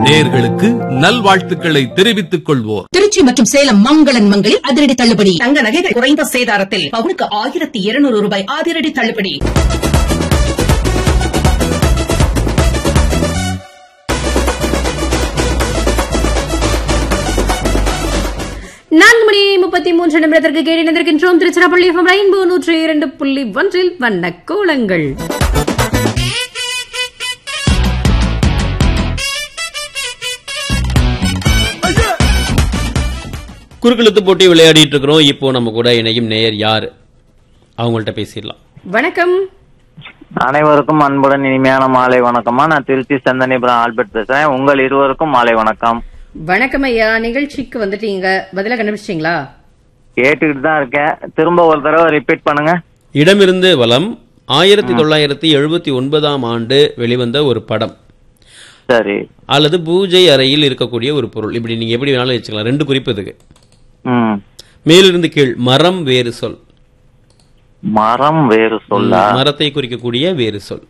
நேர்களுக்கு நல்வாழ்த்துக்களை தெரிவித்துக் கொள்வோர் திருச்சி மற்றும் சேலம் மங்களன் மங்களில் அதிரடி தள்ளுபடி தங்க நகைகள் குறைந்த சேதாரத்தில் பவுனுக்கு ஆயிரத்தி இருநூறு ரூபாய் அதிரடி தள்ளுபடி நான்கு மணி முப்பத்தி மூன்று நிமிடத்திற்கு கேட்டு நின்றிருக்கின்றோம் திருச்சிராப்பள்ளி எஃப்எம் ரெயின்போ நூற்றி இரண்டு புள்ளி ஒன்றில் வண்ண கோலங்கள் குறுக்கெழுத்து போட்டி விளையாடிட்டு இருக்கிறோம் இப்போ நம்ம கூட இணையும் நேயர் யார் அவங்கள்ட்ட பேசிடலாம் வணக்கம் அனைவருக்கும் அன்புடன் இனிமையான மாலை வணக்கம்மா நான் திருச்சி சந்தனிபுரம் ஆல்பர்ட் பேசுறேன் உங்கள் இருவருக்கும் மாலை வணக்கம் வணக்கம் ஐயா நிகழ்ச்சிக்கு வந்துட்டீங்க பதில கண்டுபிடிச்சிங்களா கேட்டுக்கிட்டு தான் இருக்கேன் திரும்ப ஒரு தடவை ரிப்பீட் பண்ணுங்க இடமிருந்து வலம் ஆயிரத்தி தொள்ளாயிரத்தி எழுபத்தி ஒன்பதாம் ஆண்டு வெளிவந்த ஒரு படம் சரி அல்லது பூஜை அறையில் இருக்கக்கூடிய ஒரு பொருள் இப்படி நீங்க எப்படி வேணாலும் வச்சுக்கலாம் ரெண்டு குறிப்பு இதுக்கு ம் மேலிருந்து கீழ் மரம் வேறு சொல் மரம் வேறு சொல்லா மரத்தை குறிக்கக்கூடிய வேறு சொல்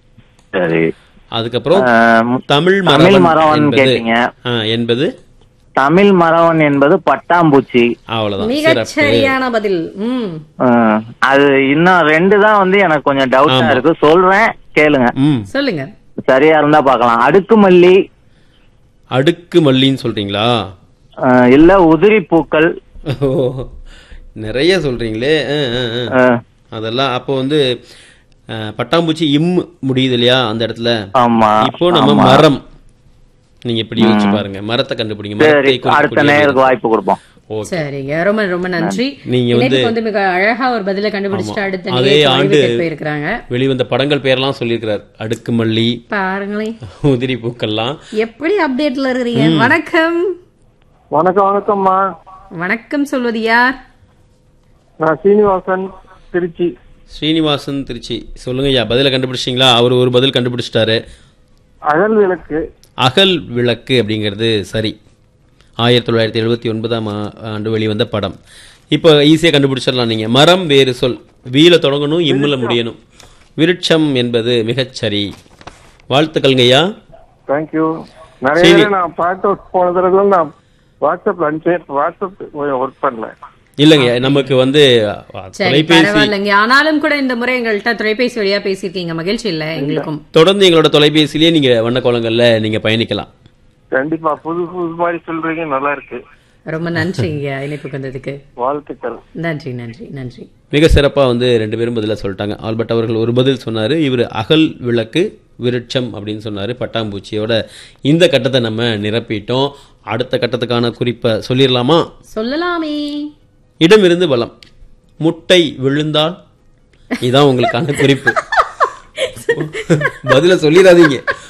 சரி அதுக்கப்புறம் ஆம், தமிழ் தமிழ் மரவன் மரவன் என்பது கேட்டீங்க. ஆ, என்பது தமிழ் மரவன் என்பது பட்டாம்பூச்சி அவ்வளவுதான் மிகச் சிறப்பு சரியான பதில் ம் ம், அது இன்னும் ரெண்டு தான் வந்து எனக்கு கொஞ்சம் டவுட்டா ஆமா. இருக்கு சொல்றேன் கேளுங்க ம் சொல்லுங்க சரியா இருந்தா பார்க்கலாம் அடுக்குமல்லி அடுக்கு மல்லின்னு சொல்றீங்களா ஆ, இல்ல உதிரி பூக்கள் ஓ, நிறைய சொல்றீங்களே ஆ, ஆ, ஆ. ஆ, அதெல்லாம் அப்போ வந்து அஹ், பட்டாம்பூச்சி இம் முடியுது இல்லையா அந்த இடத்துல ஆமா இப்போ நம்ம ஆமா. மரம் நீங்க இப்படி யோசிச்சு பாருங்க மரத்தை கண்டுபிடிங்க சரி மரத்தை அடுத்த குறிக்கக்கூடிய நேயருக்கு வேறு வாய்ப்பு கொடுப்போம் ஓகே. சரிங்க ரொம்ப ரொம்ப நன்றி நீங்க இணைப்புக்கு வந்து- வந்து மிக அழகா ஒரு பதில கண்டுபிடிச்சிட்டு அடுத்த அதே நிகழ்ச்சி ஆண்டு ஆய்வுக்கு போயிருக்கிறாங்க வெளிவந்த படங்கள் பேர்லாம் சொல்லியிருக்கிறார் அடுக்கு மல்லி பாருங்களேன் உதிரி பூக்கள்லாம் எப்படி அப்டேட்ல இருக்கிறீங்க வணக்கம் வணக்கம் வணக்கம்மா வணக்கம் சொல்வது யார் நான் சீனிவாசன் திருச்சி ஸ்ரீனிவாசன் திருச்சி சொல்லுங்க ஐயா பதில கண்டுபிடிச்சிங்களா அவர் ஒரு பதில் கண்டுபிடிச்சிட்டாரு அகல் விளக்கு அகல் விளக்கு அப்படிங்கிறது சரி ஆயிரத்தி தொள்ளாயிரத்தி எழுபத்தி ஒன்பதாம் ஆ- ஆண்டு வெளிவந்த படம் இப்போ ஈஸியாக கண்டுபிடிச்சிடலாம் நீங்க மரம் வேறு சொல் வீல தொடங்கணும் இம்முல முடியணும் விருட்சம் என்பது மிகச் சரி வாழ்த்துக்கள்ங்க ஐயா தேங்க்யூ நிறைய சரி. பேர் நான் பாட்டு போன தடவை நான் வாட்ஸ்அப்ல அனுப்பிச்சேன் வாட்ஸ்அப் கொஞ்சம் ஒர்க் பண்ணல இல்லைங்க நமக்கு வந்து அ, சரி தொலைபேசி பரவாயில்லைங்க ஆனாலும் கூட இந்த முறை எங்கள்கிட்ட தொலைபேசி வழியா பேசியிருக்கீங்க மகிழ்ச்சி இல்ல எங்களுக்கும் தொடர்ந்து எங்களோட தொலைபேசியிலேயே நீங்க வண்ணக்கோலங்கள்ல நீங்க பயணிக்கலாம் கண்டிப்பா புது புது மாதிரி சொல்றீங்க நல்லா இருக்கு ரொம்ப நன்றிங்க இணைப்புக்கு வந்ததுக்கு வாழ்த்துக்கள் நன்றி நன்றி நன்றி மிக சிறப்பா வந்து ரெண்டு பேரும் பதிலா சொல்லிட்டாங்க ஆல்பர்ட் அவர்கள் ஒரு பதில் சொன்னாரு இவர் அகல் விளக்கு விருட்சம் அப்படின்னு சொன்னாரு பட்டாம்பூச்சியோட இந்த கட்டத்தை நம்ம நிரப்பிட்டோம் அடுத்த கட்டத்துக்கான குறிப்பை சொல்லிடலாமா சொல்லலாமே இடமிருந்து வலம் முட்டை விழுந்தால் இதான் உங்களுக்கான குறிப்பு பதில சொல்லிடாதீங்க